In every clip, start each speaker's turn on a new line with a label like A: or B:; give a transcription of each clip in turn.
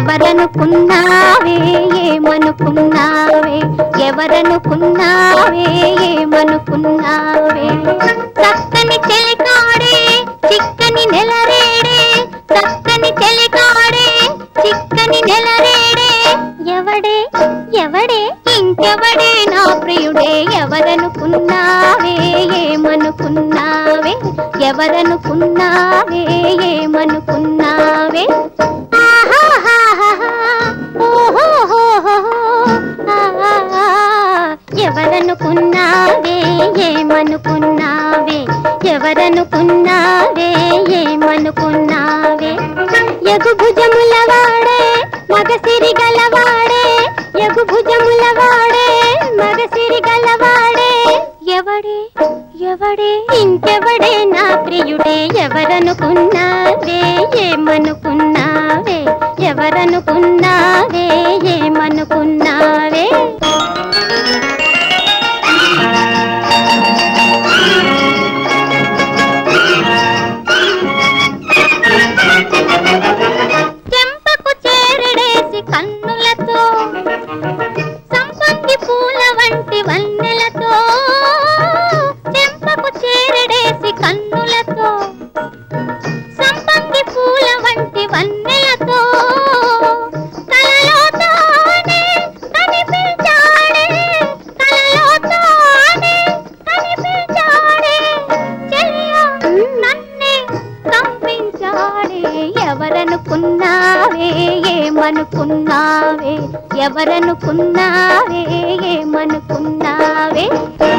A: ఎవరనుకున్నావే ఏమనుకున్నావే ఎవరనుకున్నావే ఏమనుకున్నావే చక్కని చెలికాడే చిక్కని నెలరేడే చక్కని చెలికాడే చిక్కని నెలరేడే ఎవడే ఎవడే ఇంకెవడే నా ప్రియుడే ఎవరనుకున్నావే ఏమనుకున్నావే ఎవరనుకున్నావే ఏమనుకున్నావే ఆహాహాహాహా, ఓహోహోహో, ఆహా, ఎవరనుకున్నావే ఏమనుకున్నావే ఎవరనుకున్నావే ఏమనుకున్నావే ఎగు భుజముల వాడే మగసిరి గలవాడే ఎగు భుజముల వాడే మగసిరి గలవాడే ఎవడే ఎవడే ఇంకెవడే నా ప్రియుడే ఎవరనుకున్నావే ఏమనుకున్నావే ఎవరనుకున్నావే ఏమనుకున్నావే చెంపకు చేరడేసి కన్నులతో సంపంగి పూల వంటి వన్నెలతో చెంపకు చేరడేసి కన్నులతో సంపంగి పూల వంటి వన్నెలతో కలలో తానే కనిపించాడే కలలో తానే కనిపించాడే చెలియా నన్నే కంపించాడే ఎవరనుకున్నావే ఏమనుకున్నావే ఎవరనుకున్నావే ఏమనుకున్నావే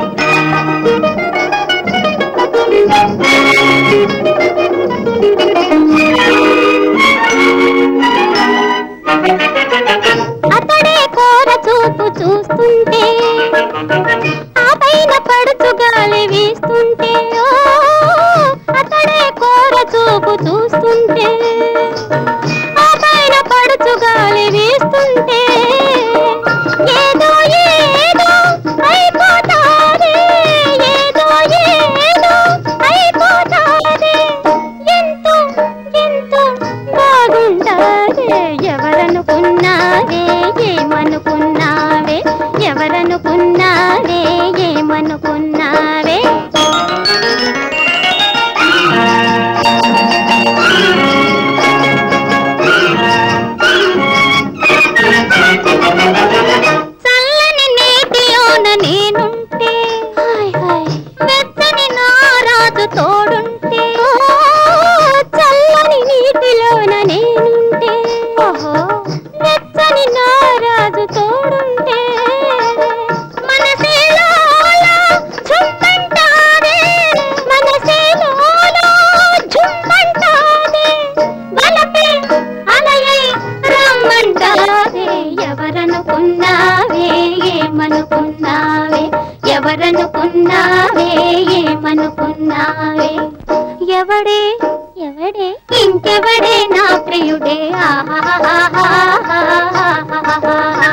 A: అతడే కోర చూపు చూస్తుంటే ఆ పైన పడుచు గాలి వీస్తుంటే ఓ, అతడే కోర చూపు చూస్తుంటే ఆ పైన పడుచు గాలి వీస్తుంటే ఏదో ఏదో అయిపోతాదే ఏదో ఏదో అయిపోతాదే ఎంతో ఎంతో బాగుంటాదే ఎవరనుకున్నావే ఏమనుకున్నావే ఎవరనుకున్నావే ఏమనుకున్నావే చల్లని నీటిలోన నేనుంటే హాయ్ హాయ్ వెచ్చని నా రాజు తోడుంటే ఓ, చల్లని నీటిలోన నేనుంటే ఓహో వెచ్చని నా రాజు తోడుంటే మనసే లోలో ఝుమ్మంటాదే, మనసే లోలో ఝుమ్మంటాదే, వలపే అలయై రమ్మంటాదే. ఎవరనుకున్నావే ఏమనుకున్నావే ఎవరనుకున్నావే ఏమనుకున్నావే ఎవడే ఎవడే ఇంకెవడే నా ప్రియుడే ఆహా